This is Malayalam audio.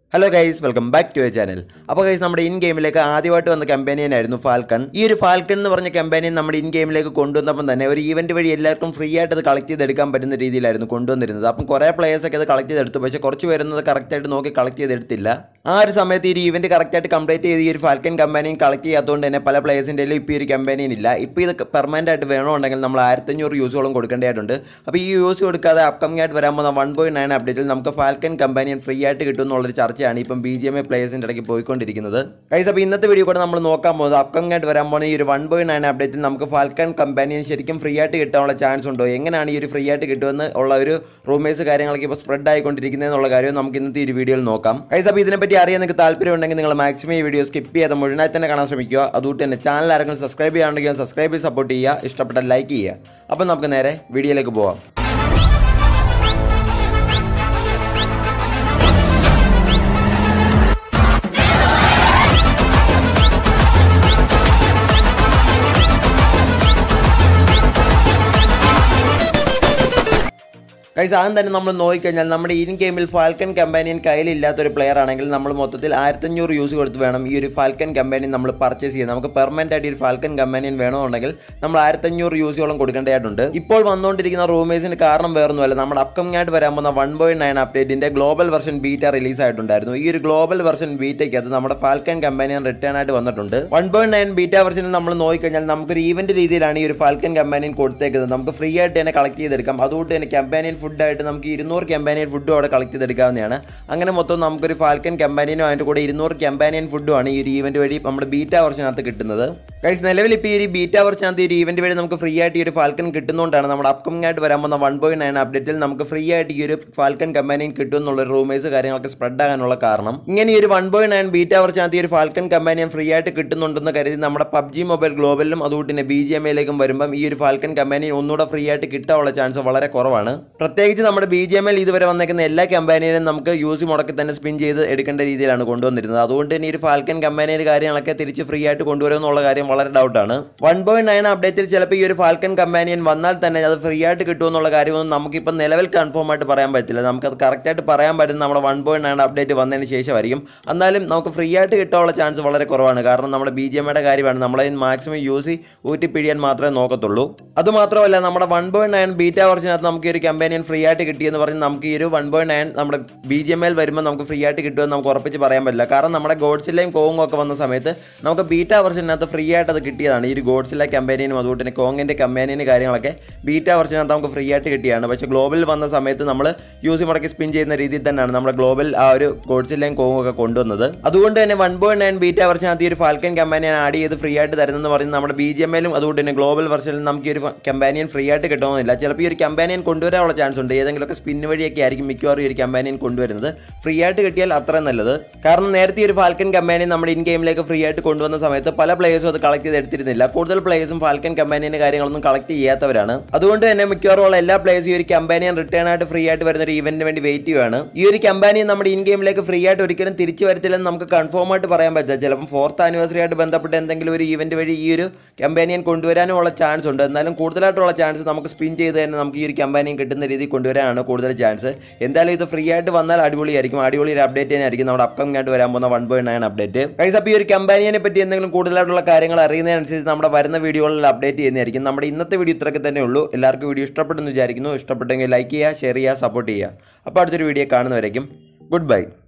hello guys welcome back to a channel അപ്പോൾ ഗൈസ് നമ്മുടെ ഇൻ ഗെയിമിലേക്ക് ആദ്യമായിട്ട് വന്ന കമ്പാനിയൻ ആയിരുന്നു ഫാൽക്കൺ ഈ ഒരു ഫാൽക്കൺ എന്ന് പറഞ്ഞ കമ്പാനിയൻ നമ്മുടെ ഇൻ ഗെയിമിലേക്ക് കൊണ്ടുവന്നപ്പം തന്നെ ഒരു ഈവന്റ് വഴി എല്ലാവർക്കും ഫ്രീ ആയിട്ട് അത് കളക്ട് ചെയ്തെടുക്കാൻ പറ്റുന്ന രീതിയിലായിരുന്നു കൊണ്ടുവന്നിരുന്നത് അപ്പം കുറേ players ഒക്കെ അത് കളക്ട് ചെയ്തെടുത്തു പക്ഷേ കുറച്ച് പേരൊന്നും കറക്റ്റായിട്ട് നോക്കി കളക്ട് ചെയ്തെടുത്തില്ല ആ ഒരു സമയത്ത് ഈ ഒരു ഈവന്റ് കറക്റ്റായിട്ട് കംപ്ലീറ്റ് ചെയ്ത് ഈ ഒരു ഫാൽക്കൺ കമ്പാനിയൻ കളക്ട് ചെയ്യാത്തതുകൊണ്ട് തന്നെ പല പ്ലേയേഴ്സിൻ്റെ ഇപ്പോൾ ഈ ഒരു കമ്പാനിയൻ ഇല്ല ഇപ്പോൾ ഇത് പെർമനൻ്റ് ആയിട്ട് വേണമെന്നുണ്ടെങ്കിൽ നമ്മൾ ആയിരത്തഞ്ഞൂറ് യൂസുകളും കൊടുക്കേണ്ടതായിട്ടുണ്ട് അപ്പോൾ ഈ യൂസ് കൊടുക്കാതെ അപ്കമിംഗ് ആയിട്ട് വരാൻ പോകുന്ന വൺ പോയിന്റ് നയൻ അപ്ഡേറ്റിൽ നമുക്ക് ഫാൽക്കൺ കമ്പാനിയൻ ഫ്രീ ആയിട്ട് കിട്ടും എന്നുള്ളൊരു ചർച്ചയാണ് ഇപ്പം ബി ജി എം എ പ്ലേയേഴ്സിൻ്റെ ഇടയ്ക്ക് പോയിക്കൊണ്ടിരിക്കുന്നത് കൈസ് അപ്പോൾ ഇന്നത്തെ വീഡിയോ കൂടെ നമ്മൾ നോക്കാൻ പോകുന്നത് അപ്കമിംഗ് ആയിട്ട് വരാൻ പോകുന്ന ഈ ഒരു വൺ പോയിന്റ് നയൻ അപ്ഡേറ്റിൽ നമുക്ക് ഫാൽക്കൺ കമ്പാനിയൻ ശരിക്കും ഫ്രീ ആയിട്ട് കിട്ടാനുള്ള ചാൻസ് ഉണ്ടോ എങ്ങനെയാണ് ഈ ഒരു ഫ്രീ ആയിട്ട് കിട്ടുമെന്ന് ഉള്ള ഒരു റൂമേഴ്സ് കാര്യങ്ങളൊക്കെ ഇപ്പോൾ സ്പ്രെഡ് ആയിക്കൊണ്ടിരിക്കുന്നത് എന്നുള്ള കാര്യം നമുക്ക് ഇന്നത്തെ ഈ ഒരു വീഡിയോയിൽ നോക്കാം കൈസ് അപ്പോൾ ഇതിനെപ്പറ്റി അറിയാൻ നിങ്ങൾക്ക് താല്പര്യം ഉണ്ടെങ്കിൽ നിങ്ങൾ മാക്സിമം ഈ വീഡിയോ സ്കിപ്പ് ചെയ്യാതെ മുഴുവനായി തന്നെ കാണാൻ ശ്രമിക്കുക അതുകൊണ്ട് തന്നെ ചാനൽ ആരെങ്കിലും സബ്സ്ക്രൈബ് ചെയ്യാണ്ടെങ്കിൽ സബ്സ്ക്രൈബ് ചെയ്ത് സപ്പോർട്ട് ചെയ്യുക ഇഷ്ടപ്പെട്ട ലൈക്ക് ചെയ്യുക അപ്പോൾ നമുക്ക് നേരെ വീഡിയോയിലേക്ക് പോവാം കൈസ് ആദ്യം തന്നെ നമ്മൾ നോക്കിക്കഴിഞ്ഞാൽ നമ്മുടെ ഇൻ ഗെയിമിൽ ഫാൽക്കൺ കമ്പാനിയൻ കയ്യിലില്ലാത്ത ഒരു പ്ലെയർ ആണെങ്കിൽ നമ്മൾ മൊത്തത്തിൽ ആയിരത്തഞ്ഞൂറ് യൂസ് കൊടുത്ത് വേണം ഈ ഒരു ഫാൽക്കൺ കമ്പാനിയൻ നമ്മൾ പർച്ചേസ് ചെയ്യാൻ നമുക്ക് പെർമനന്റ് ആയിട്ട് ഈ ഒരു ഫാൽക്കൺ കമ്പാനിയൻ വേണമെന്നുണ്ടെങ്കിൽ നമ്മൾ ആയിരത്തഞ്ഞൂറ് യൂസുകളും കൊടുക്കേണ്ടതായിട്ടുണ്ട് ഇപ്പോൾ വന്നുകൊണ്ടിരിക്കുന്ന റൂമേഴ്സിന് കാരണം വേറൊന്നുമല്ല നമ്മുടെ അപ്കമിംഗ് ആയിട്ട് വരാൻ പോകുന്ന വൺ പോയിന്റ് നയൻ അപ്ഡേറ്റിന്റെ ഗ്ലോബൽ വെർഷൻ ബീറ്റ റിലീസ് ആയിട്ടുണ്ടായിരുന്നു ഈ ഒരു ഗ്ലോബൽ വെർഷൻ ബീറ്റയ്ക്കകത്ത് നമ്മുടെ ഫാൽക്കൺ കമ്പാനിയൻ റിട്ടേൺ ആയിട്ട് വന്നിട്ടുണ്ട് വൺ പോയിന്റ് നയൻ ബീറ്റ വെർഷനിൽ നമ്മൾ നോക്കിക്കഴിഞ്ഞാൽ നമുക്കൊരു ഈവന്റ് രീതിയിലാണ് ഈ ഒരു ഫാൽക്കൺ കമ്പാനിയൻ കൊടുത്തേക്കുന്നത് നമുക്ക് ഫ്രീ ആയിട്ട് തന്നെ കളക്ട് ചെയ്തെടുക്കാം അതുകൊണ്ട് തന്നെ കമ്പാനിയൻ ഫുഡായിട്ട് നമുക്ക് ഇരുന്നൂറ് കമ്പാനിയൻ ഫുഡും അവിടെ കളക്ട് ചെയ്തെടുക്കാവുന്നതാണ് അങ്ങനെ മൊത്തം നമുക്കൊരു ഫാൽക്കൺ കമ്പാനിയനും അതിൻ്റെ കൂടെ ഇരുന്നൂറ് കമ്പാനിയൻ ഫുഡുമാണ് ഈ ഒരു ഈവന്റ് വഴി നമ്മുടെ ബീറ്റ വെർഷനകത്ത് കിട്ടുന്നത് ഗൈസ് നിലവിൽ ഇപ്പോൾ ഈ ഒരു ബീറ്റ വെർഷനകത്ത് ഈ ഒരു ഈവന്റ് വഴി നമുക്ക് ഫ്രീ ആയിട്ട് ഈ ഒരു ഫാൽക്കൺ കിട്ടുന്നതുകൊണ്ടാണ് നമ്മുടെ അപ്കമിംഗ് ആയിട്ട് വരാൻ പോകുന്ന വൺ പോയിന്റ് നയൻ അപ്ഡേറ്റിൽ നമുക്ക് ഫ്രീ ആയിട്ട് ഈ ഒരു ഫാൽക്കൺ കമ്പാനിയൻ കിട്ടും എന്നുള്ള റൂമേഴ്സ് കാര്യങ്ങളൊക്കെ സ്പ്രെഡ് ആകാനുള്ള കാരണം ഇങ്ങനെ ഈ ഒരു വൺ പോയിന്റ് നയൻ ബീറ്റ വെർഷനകത്ത് ഈ ഒരു ഫാൽക്കൺ കമ്പാനിയൻ ഫ്രീ ആയിട്ട് കിട്ടുന്നുണ്ടെന്ന് കരുതി നമ്മുടെ പബ്ജി മൊബൈൽ ഗ്ലോബലിലും അതുകൊണ്ട് തന്നെ ബി ജി എം എയിലേക്കും വരുമ്പം ഈ ഒരു ഫാൽക്കൺ കമ്പാനിയൻ ഒന്നുകൂടെ ഫ്രീ ആയിട്ട് കിട്ടാനുള്ള ചാൻസ് വളരെ കുറവാണ് പ്രത്യേകിച്ച് നമ്മുടെ ബി ജി എം എൽ ഇതുവരെ വന്നേക്കുന്ന എല്ലാ കമ്പാനിയനും നമുക്ക് യൂസ് മുടക്കി തന്നെ സ്പിൻ ചെയ്ത് എടുക്കേണ്ട രീതിയിലാണ് കൊണ്ടുവന്നിരുന്നത് അതുകൊണ്ട് തന്നെ ഈ ഒരു ഫാൽക്കൺ കമ്പാനിയുടെ കാര്യങ്ങളൊക്കെ തിരിച്ച് ഫ്രീ ആയിട്ട് കൊണ്ടുവരുമെന്നുള്ള കാര്യം വളരെ ഡൗട്ടാണ് വൺ പോയിന്റ് നയൻ അപ്ഡേറ്റിൽ ചിലപ്പോൾ ഈ ഒരു ഫാൽക്കൺ കമ്പാനിയൻ വന്നാൽ തന്നെ അത് ഫ്രീ ആയിട്ട് കിട്ടുമെന്നുള്ള കാര്യമൊന്നും നമുക്കിപ്പോൾ നിലവിൽ കൺഫേം ആയിട്ട് പറയാൻ പറ്റില്ല നമുക്കത് കറക്റ്റായിട്ട് പറയാൻ പറ്റുന്ന നമ്മുടെ വൺ പോയിന്റ് നയൻ അപ്ഡേറ്റ് വന്നതിന് ശേഷമായിരിക്കും എന്നാലും നമുക്ക് ഫ്രീ ആയിട്ട് കിട്ടാനുള്ള ചാൻസ് വളരെ കുറവാണ് കാരണം നമ്മുടെ ബി ജി എമ്മയുടെ കാര്യമാണ് നമ്മളെ മാക്സിമം യൂസ് ഊറ്റി പിഴിയാൻ മാത്രമേ നോക്കത്തുള്ളൂ അതുമാത്രമല്ല നമ്മുടെ വൺ പോയിന്റ് നയൻ ബീറ്റ വെർഷനകത്ത് നമുക്ക് ഈ ഒരു കമ്പാനിയൻ ഫ്രീ ആയിട്ട് കിട്ടിയെന്ന് പറഞ്ഞ് നമുക്ക് ഈ ഒരു വൺ പോയിന്റ് നയൻ നമ്മുടെ ബി ജി എം എൽ വരുമ്പോൾ നമുക്ക് ഫ്രീ ആയിട്ട് കിട്ടുമെന്ന് നമുക്ക് ഉറപ്പിച്ച് പറയാൻ പറ്റില്ല കാരണം നമ്മുടെ ഗോഡ്സിലെയും കോങ്ങും ഒക്കെ വന്ന സമയത്ത് നമുക്ക് ബീറ്റ വെർഷനകത്ത് ഫ്രീ ആയിട്ട് അത് കിട്ടിയതാണ് ഈ ഒരു ഗോഡ്സിലെ കമ്പാനിയനും അതുകൊണ്ട് തന്നെ കോങ്ങിൻ്റെ കമ്പാനിയന് കാര്യങ്ങളൊക്കെ ബീറ്റ വെർഷനകത്ത് നമുക്ക് ഫ്രീ ആയിട്ട് കിട്ടിയാണ് പക്ഷേ ഗ്ലോബൽ വന്ന സമയത്ത് നമ്മൾ യൂസ് മുടക്കി സ്പിൻ ചെയ്യുന്ന രീതിയിൽ തന്നെയാണ് നമ്മുടെ ഗ്ലോബൽ ആ ഒരു ഗോഡ്സിലെയും കോങ്ങും ഒക്കെ കൊണ്ടുവന്നത് അതുകൊണ്ട് തന്നെ വൺ പോയിന്റ് നയൻ ബീറ്റ വെർഷനകത്ത് ഈ ഒരു ഫാൽക്കൻ കമ്പാനിയൻ ആഡ് ചെയ്ത് ഫ്രീ ആയിട്ട് തരുന്നെന്ന് പറയുന്നത് നമ്മുടെ ബി ജി എം എല്ലും അതുകൊണ്ട് തന്നെ ഗ്ലോബൽ വെർഷനിൽ നമുക്ക് ഈ ഒരു കമ്പാനിയൻ ഫ്രീ ആയിട്ട് കിട്ടണമെന്നില്ല ചിലപ്പോൾ ഈ ഒരു കമ്പാനിയൻ കൊണ്ടുവരാനുള്ള ചാൻസ് ഉണ്ട് ഏതെങ്കിലുമൊക്കെ സ്പിൻ വഴിയൊക്കെ ആയിരിക്കും മിക്കവാറും ഈ ഒരു കമ്പാനിയൻ കൊണ്ടുവരുന്നത് ഫ്രീ ആയിട്ട് കിട്ടിയാൽ അത്രയും നല്ലത് കാരണം നേരത്തെ ഈ ഒരു ഫാൽക്കൻ കമ്പാനിയൻ നമ്മുടെ ഇൻ ഗെയിമിലേക്ക് ഫ്രീ ആയിട്ട് കൊണ്ടുവന്ന സമയത്ത് പല പ്ലേയേഴ്സും അത് കളക്ട് ചെയ്ത് എടുത്തിരുന്നില്ല കൂടുതൽ പ്ലേയേഴ്സും ഫാൽക്കൻ കമ്പാനിയൻ്റെ കാര്യങ്ങളൊന്നും കളക്ട് ചെയ്യാത്തവരാണ് അതുകൊണ്ട് തന്നെ മിക്കവാറും ഉള്ള എല്ലാ പ്ലേയേഴ്സും ഈ ഒരു കമ്പാനിയൻ റിട്ടേൺ ആയിട്ട് ഫ്രീ ആയിട്ട് വരുന്ന ഒരു ഇവന്റിന് വേണ്ടി വെയിറ്റ് ചെയ്യുകയാണ് ഈ ഒരു കമ്പാനിയൻ നമ്മുടെ ഇൻ ഗെയിമിലേക്ക് ഫ്രീ ആയിട്ട് ഒരിക്കലും തിരിച്ചു വരത്തില്ലെന്ന് നമുക്ക് കൺഫേം ആയിട്ട് പറയാൻ പറ്റില്ല ചിലപ്പം ഫോർത്ത് ആനിവേഴ്സറി ആയിട്ട് ബന്ധപ്പെട്ട് എന്തെങ്കിലും ഒരു ഇവന്റ് വഴി ഈ ഒരു കമ്പാനിയൻ കൊണ്ടുവരാനും ഉള്ള ചാൻസ് ഉണ്ട് എന്നാലും കൂടുതലായിട്ടുള്ള ചാൻസ് നമുക്ക് സ്പിൻ ചെയ്ത് തന്നെ നമുക്ക് ഈ ഒരു കമ്പാനിയൻ കിട്ടുന്ന രീതിയിൽ കൊണ്ടുവരാനാണ് കൂടുതൽ ചാൻസ് എന്തായാലും ഇത് ഫ്രീ ആയിട്ട് വന്നാൽ അടിപൊളിയായിരിക്കും അടിപൊളി ഒരു അപ്ഡേറ്റ് തന്നെ ആയിരിക്കും നമ്മുടെ അപ്കമിംഗ് ആയിട്ട് വരാൻ പോകുന്ന one point nine update guys അപ്പോൾ ഈ ഒരു കമ്പാനിയനെ പറ്റി എന്തെങ്കിലും കൂടുതലായിട്ടുള്ള കാര്യങ്ങൾ അറിയുന്നതിനനുസരിച്ച് നമ്മുടെ വരുന്ന വീഡിയോകളിൽ അപ്ഡേറ്റ് ചെയ്യുന്നതായിരിക്കും നമ്മുടെ ഇന്നത്തെ വീഡിയോ ഇത്രയൊക്കെ തന്നെ ഉള്ളൂ എല്ലാവർക്കും വീഡിയോ ഇഷ്ടപ്പെട്ടെന്ന് വിചാരിക്കുന്നു ഇഷ്ടപ്പെട്ടെങ്കിൽ ലൈക്ക് ചെയ്യുക ഷെയർ ചെയ്യുക സപ്പോർട്ട് ചെയ്യുക അപ്പോൾ അടുത്തൊരു വീഡിയോ കാണുന്നവരേക്കും ഗുഡ് ബൈ